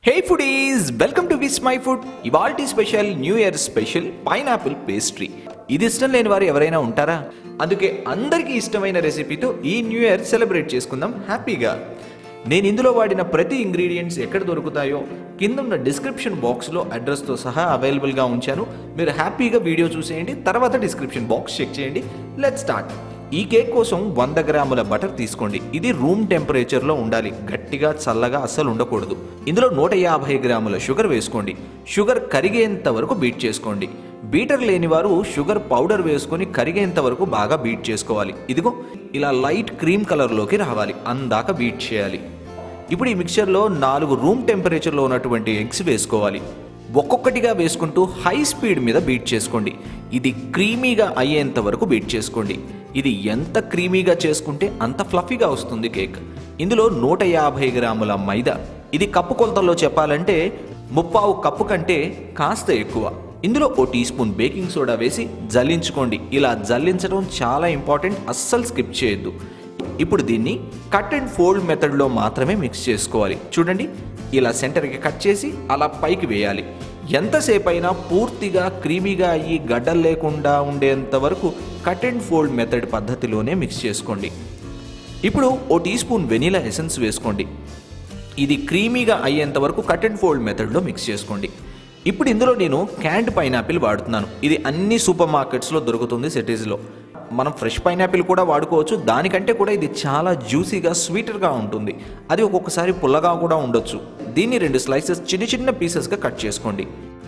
hey foodies welcome to Vismai food ఇవాల్టి special new year special pineapple pastry ఇది ఇష్టం లేని వారు ఎవరైనా ఉంటారా అందుకే అందరికీ ఇష్టమైన రెసిపీతో ఈ న్యూ ఇయర్ సెలబ్రేట్ చేసుకుందాం హ్యాపీగా నేను ఇందులో వాడిన ప్రతి ఇంగ్రీడియంట్స్ ఎక్కడ దొరుకుతాయో కింద ఉన్న డిస్క్రిప్షన్ బాక్స్లో అడ్రస్తో సహా అవైలబుల్గా ఉంచాను మీరు హ్యాపీగా వీడియో చూసేయండి తర్వాత డిస్క్రిప్షన్ బాక్స్ చెక్ చేయండి లెట్ స్టార్ట్ ఈ కేక్ కోసం వంద గ్రాముల బటర్ తీసుకోండి ఇది రూమ్ టెంపరేచర్లో ఉండాలి గట్టిగా చల్లగా అస్సలు ఉండకూడదు ఇందులో నూట యాభై గ్రాముల షుగర్ వేసుకోండి షుగర్ కరిగేంత వరకు బీట్ చేసుకోండి బీటర్ లేని వారు షుగర్ పౌడర్ వేసుకొని కరిగేంత వరకు బాగా బీట్ చేసుకోవాలి ఇదిగో ఇలా లైట్ క్రీమ్ కలర్లోకి రావాలి అందాక బీట్ చేయాలి ఇప్పుడు ఈ మిక్చర్లో నాలుగు రూమ్ టెంపరేచర్లో ఉన్నటువంటి ఎగ్స్ వేసుకోవాలి ఒక్కొక్కటిగా వేసుకుంటూ హై స్పీడ్ మీద బీట్ చేసుకోండి ఇది క్రీమీగా అయ్యేంత వరకు బీట్ చేసుకోండి ఇది ఎంత క్రీమీగా చేసుకుంటే అంత ఫ్లఫీగా వస్తుంది కేక్ ఇందులో నూట యాభై గ్రాముల మైదా ఇది కప్పు కొలతల్లో చెప్పాలంటే ముప్పావు కప్పు కంటే కాస్త ఎక్కువ ఇందులో ఓ టీ స్పూన్ బేకింగ్ సోడా వేసి జల్లించుకోండి ఇలా జల్లించడం చాలా ఇంపార్టెంట్ అస్సలు స్కిప్ చేయొద్దు ఇప్పుడు దీన్ని కట్ అండ్ ఫోల్డ్ మెథడ్లో మాత్రమే మిక్స్ చేసుకోవాలి చూడండి ఇలా సెంటర్కి కట్ చేసి అలా పైకి వేయాలి ఎంతసేపు అయినా పూర్తిగా క్రీమీగా అయ్యి గడ్డలు లేకుండా ఉండేంత వరకు కట్ అండ్ ఫోల్డ్ మెథడ్ పద్ధతిలోనే మిక్స్ చేసుకోండి ఇప్పుడు ఓ టీ స్పూన్ వెనీలా ఎసెన్స్ వేసుకోండి ఇది క్రీమీగా అయ్యేంత వరకు కట్ అండ్ ఫోల్డ్ మెథడ్లో మిక్స్ చేసుకోండి ఇప్పుడు ఇందులో నేను క్యాండ్ పైనాపిల్ వాడుతున్నాను ఇది అన్ని సూపర్ మార్కెట్స్లో దొరుకుతుంది సిటీస్లో మనం ఫ్రెష్ పైనాపిల్ కూడా వాడుకోవచ్చు దానికంటే కూడా ఇది చాలా జ్యూసీగా స్వీటర్గా ఉంటుంది అది ఒక్కొక్కసారి పుల్లగా కూడా ఉండొచ్చు దీన్ని రెండు స్లైసెస్ చిన్న చిన్న పీసెస్గా కట్ చేసుకోండి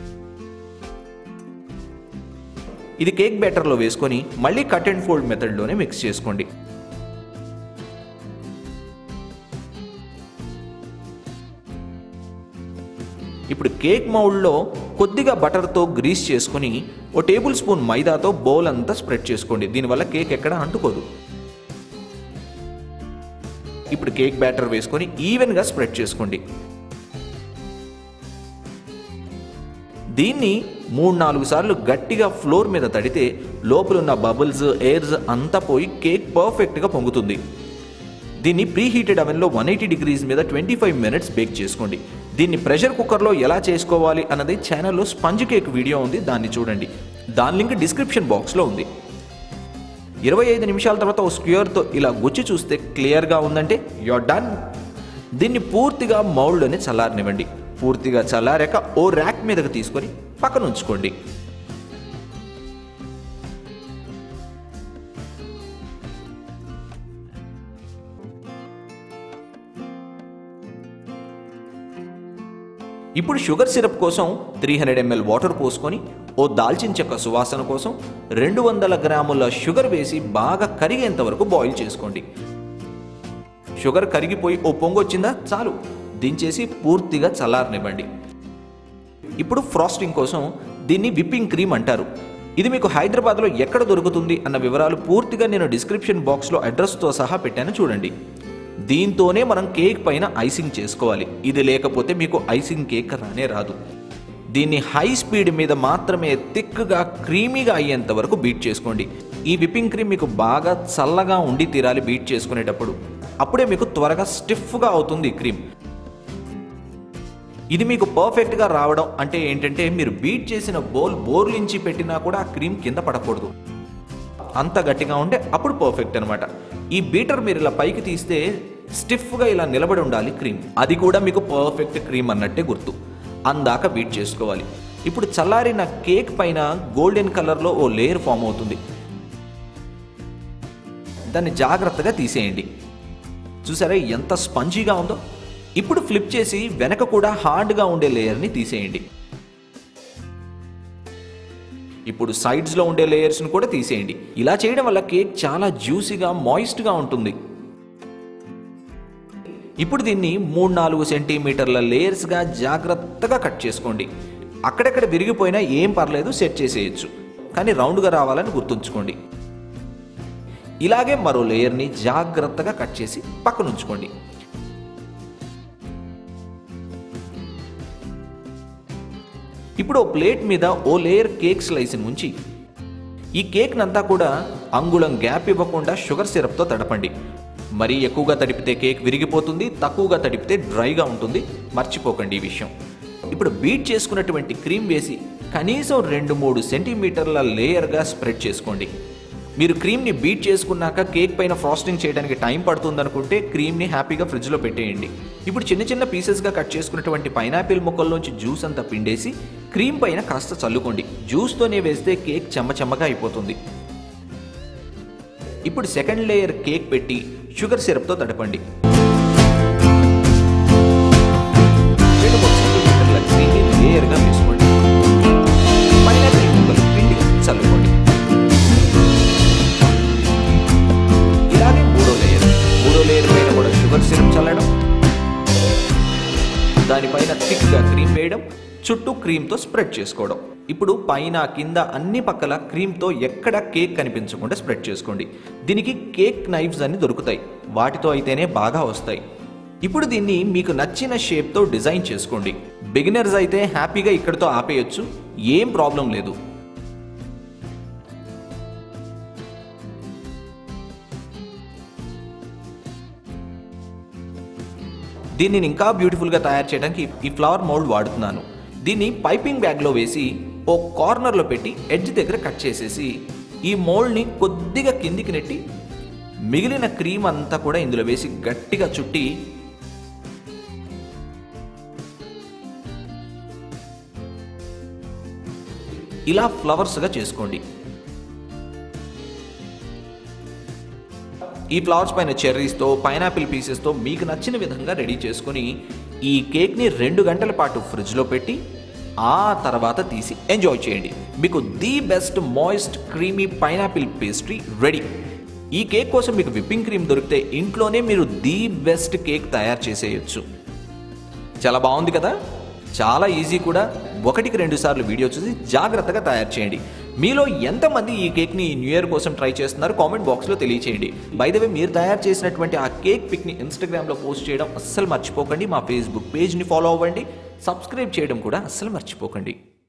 ఇది కేక్ బ్యాటర్లో వేసుకొని మళ్ళీ కట్ అండ్ ఫోల్డ్ మెథడ్లోనే మిక్స్ చేసుకోండి ఇప్పుడు కేక్ మౌల్డ్లో కొద్దిగా బటర్తో గ్రీస్ చేసుకొని ఓ టేబుల్ స్పూన్ మైదాతో బౌల్ అంతా స్ప్రెడ్ చేసుకోండి దీనివల్ల కేక్ ఎక్కడ అంటుకోదు ఇప్పుడు కేక్ బ్యాటర్ వేసుకొని ఈవెన్గా స్ప్రెడ్ చేసుకోండి దీన్ని మూడు నాలుగు సార్లు గట్టిగా ఫ్లోర్ మీద తడితే లోపలున్న బబుల్స్ ఎయిర్స్ అంతా పోయి కేక్ పర్ఫెక్ట్గా పొంగుతుంది దీన్ని ప్రీ హీటెడ్ అవెన్లో వన్ ఎయిటీ డిగ్రీస్ మీద ట్వంటీ ఫైవ్ మినిట్స్ బేక్ చేసుకోండి దీన్ని ప్రెషర్ కుక్కర్లో ఎలా చేసుకోవాలి అన్నది ఛానల్లో స్పంజ్ కేక్ వీడియో ఉంది దాన్ని చూడండి దాని లింక్ డిస్క్రిప్షన్ బాక్స్లో ఉంది ఇరవై ఐదు నిమిషాల తర్వాత ఓ స్క్యూర్తో ఇలా గుచ్చి చూస్తే క్లియర్గా ఉందంటే యూర్ డన్ దీన్ని పూర్తిగా మౌల్డ్లోనే చల్లారనివ్వండి పూర్తిగా చల్లారాక ఓ ర్యాక్ మీదకి తీసుకొని పక్కన ఉంచుకోండి ఇప్పుడు షుగర్ సిరప్ కోసం త్రీ హండ్రెడ్ ఎంఎల్ వాటర్ పోసుకొని ఓ దాల్చిన చెక్క సువాసన కోసం రెండు వందల గ్రాముల షుగర్ వేసి బాగా కరిగేంత వరకు బాయిల్ చేసుకోండి షుగర్ కరిగిపోయి ఓ పొంగు వచ్చిందా చాలు దించేసి పూర్తిగా చల్లారనివ్వండి ఇప్పుడు ఫ్రాస్టింగ్ కోసం దీన్ని విప్పింగ్ క్రీమ్ అంటారు ఇది మీకు హైదరాబాద్లో ఎక్కడ దొరుకుతుంది అన్న వివరాలు పూర్తిగా నేను డిస్క్రిప్షన్ బాక్స్లో అడ్రస్తో సహా పెట్టాను చూడండి దీంతోనే మనం కేక్ పైన ఐసింగ్ చేసుకోవాలి ఇది లేకపోతే మీకు ఐసింగ్ కేక్ రానే రాదు దీన్ని హై స్పీడ్ మీద మాత్రమే థిక్గా క్రీమీగా అయ్యేంత వరకు బీట్ చేసుకోండి ఈ విప్పింగ్ క్రీమ్ మీకు బాగా చల్లగా ఉండి తీరాలి బీట్ చేసుకునేటప్పుడు అప్పుడే మీకు త్వరగా స్టిఫ్గా అవుతుంది ఈ క్రీమ్ ఇది మీకు పర్ఫెక్ట్గా రావడం అంటే ఏంటంటే మీరు బీట్ చేసిన బౌల్ బోర్లించి పెట్టినా కూడా ఆ క్రీమ్ కింద పడకూడదు అంత గట్టిగా ఉంటే అప్పుడు పర్ఫెక్ట్ అనమాట ఈ బీటర్ మీరు ఇలా పైకి తీస్తే స్టిఫ్గా ఇలా నిలబడి ఉండాలి క్రీమ్ అది కూడా మీకు పర్ఫెక్ట్ క్రీమ్ అన్నట్టే గుర్తు అందాక బీట్ చేసుకోవాలి ఇప్పుడు చల్లారిన కేక్ పైన గోల్డెన్ కలర్లో ఓ లేయర్ ఫామ్ అవుతుంది దాన్ని జాగ్రత్తగా తీసేయండి చూసారా ఎంత స్పంజీగా ఉందో ఇప్పుడు ఫ్లిప్ చేసి వెనక కూడా హార్డ్గా ఉండే లేయర్ని తీసేయండి ఇప్పుడు సైడ్స్లో ఉండే లేయర్స్ని కూడా తీసేయండి ఇలా చేయడం వల్ల కేక్ చాలా జ్యూసీగా మాయిస్ట్గా ఉంటుంది ఇప్పుడు దీన్ని మూడు నాలుగు సెంటీమీటర్ల లేయర్స్గా జాగ్రత్తగా కట్ చేసుకోండి అక్కడెక్కడ విరిగిపోయినా ఏం పర్లేదు సెట్ చేసేయచ్చు కానీ రౌండ్గా రావాలని గుర్తుంచుకోండి ఇలాగే మరో లేయర్ని జాగ్రత్తగా కట్ చేసి పక్కన ఉంచుకోండి ఇప్పుడు ఓ ప్లేట్ మీద ఓ లేయర్ కేక్ స్లైస్ని ఉంచి ఈ కేక్నంతా కూడా అంగుళం గ్యాప్ ఇవ్వకుండా షుగర్ సిరప్తో తడపండి మరీ ఎక్కువగా తడిపితే కేక్ విరిగిపోతుంది తక్కువగా తడిపితే డ్రైగా ఉంటుంది మర్చిపోకండి ఈ విషయం ఇప్పుడు బీట్ చేసుకున్నటువంటి క్రీమ్ వేసి కనీసం రెండు మూడు సెంటీమీటర్ల లేయర్గా స్ప్రెడ్ చేసుకోండి మీరు క్రీమ్ని బీట్ చేసుకున్నాక కేక్ పైన ఫ్రాస్టింగ్ చేయడానికి టైం పడుతుంది అనుకుంటే క్రీమ్ని హ్యాపీగా ఫ్రిడ్జ్లో పెట్టేయండి ఇప్పుడు చిన్న చిన్న పీసెస్గా కట్ చేసుకున్నటువంటి పైనాపిల్ ముక్కల్లోంచి జ్యూస్ అంతా పిండేసి క్రీమ్ పైన కాస్త చల్లుకోండి జ్యూస్తోనే వేస్తే కేక్ చెమ్మ చెమ్మగా అయిపోతుంది ఇప్పుడు సెకండ్ లేయర్ కేక్ పెట్టి షుగర్ సిరప్తో తడపండి రెండు మూడు సెంటీమీటర్ల క్రీమీ లేయర్గా వేసుకోండి పైనాపిల్ ముక్కలు పిండి చల్లుకోండి ఇలాగే మూడో లేయర్ మూడో లేయర్ పైన కూడా షుగర్ సిరప్ చల్లడం దానిపైన థిక్గా క్రీమ్ వేయడం చుట్టూ క్రీమ్తో స్ప్రెడ్ చేసుకోవడం ఇప్పుడు పైన కింద అన్ని పక్కల క్రీమ్తో ఎక్కడ కేక్ కనిపించకుండా స్ప్రెడ్ చేసుకోండి దీనికి కేక్ నైఫ్స్ అన్ని దొరుకుతాయి వాటితో అయితేనే బాగా వస్తాయి ఇప్పుడు దీన్ని మీకు నచ్చిన షేప్తో డిజైన్ చేసుకోండి బిగినర్స్ అయితే హ్యాపీగా ఇక్కడితో ఆపేయచ్చు ఏం ప్రాబ్లం లేదు దీన్ని నేను ఇంకా బ్యూటిఫుల్గా తయారు చేయడానికి ఈ ఫ్లవర్ మోల్డ్ వాడుతున్నాను దీన్ని పైపింగ్ బ్యాగ్లో వేసి ఓ కార్నర్లో పెట్టి ఎడ్జ్ దగ్గర కట్ చేసేసి ఈ మోల్డ్ని కొద్దిగా కిందికి నెట్టి మిగిలిన క్రీమ్ అంతా కూడా ఇందులో వేసి గట్టిగా చుట్టి ఇలా ఫ్లవర్స్గా చేసుకోండి ఈ ఫ్లవర్స్ పైన చెర్రీస్తో పైనాపిల్ పీసెస్తో మీకు నచ్చిన విధంగా రెడీ చేసుకొని ఈ కేక్ని రెండు గంటల పాటు ఫ్రిడ్జ్లో పెట్టి ఆ తర్వాత తీసి ఎంజాయ్ చేయండి మీకు the best moist creamy pineapple pastry ready ఈ కేక్ కోసం మీకు విప్పింగ్ క్రీమ్ దొరికితే ఇంట్లోనే మీరు ది బెస్ట్ కేక్ తయారు చేసేయచ్చు చాలా బాగుంది కదా చాలా ఈజీ కూడా ఒకటికి రెండు సార్లు వీడియో చూసి జాగ్రత్తగా తయారు చేయండి మీలో ఎంతమంది ఈ కేక్ని న్యూ ఇయర్ కోసం ట్రై చేస్తున్నారు కామెంట్ బాక్స్లో తెలియచేయండి బై ద వే మీరు తయారు చేసినటువంటి ఆ కేక్ పిక్ని ఇన్స్టాగ్రామ్లో పోస్ట్ చేయడం అస్సలు మర్చిపోకండి మా ఫేస్బుక్ పేజ్ని ఫాలో అవ్వండి సబ్స్క్రైబ్ చేయడం కూడా అస్సలు మర్చిపోకండి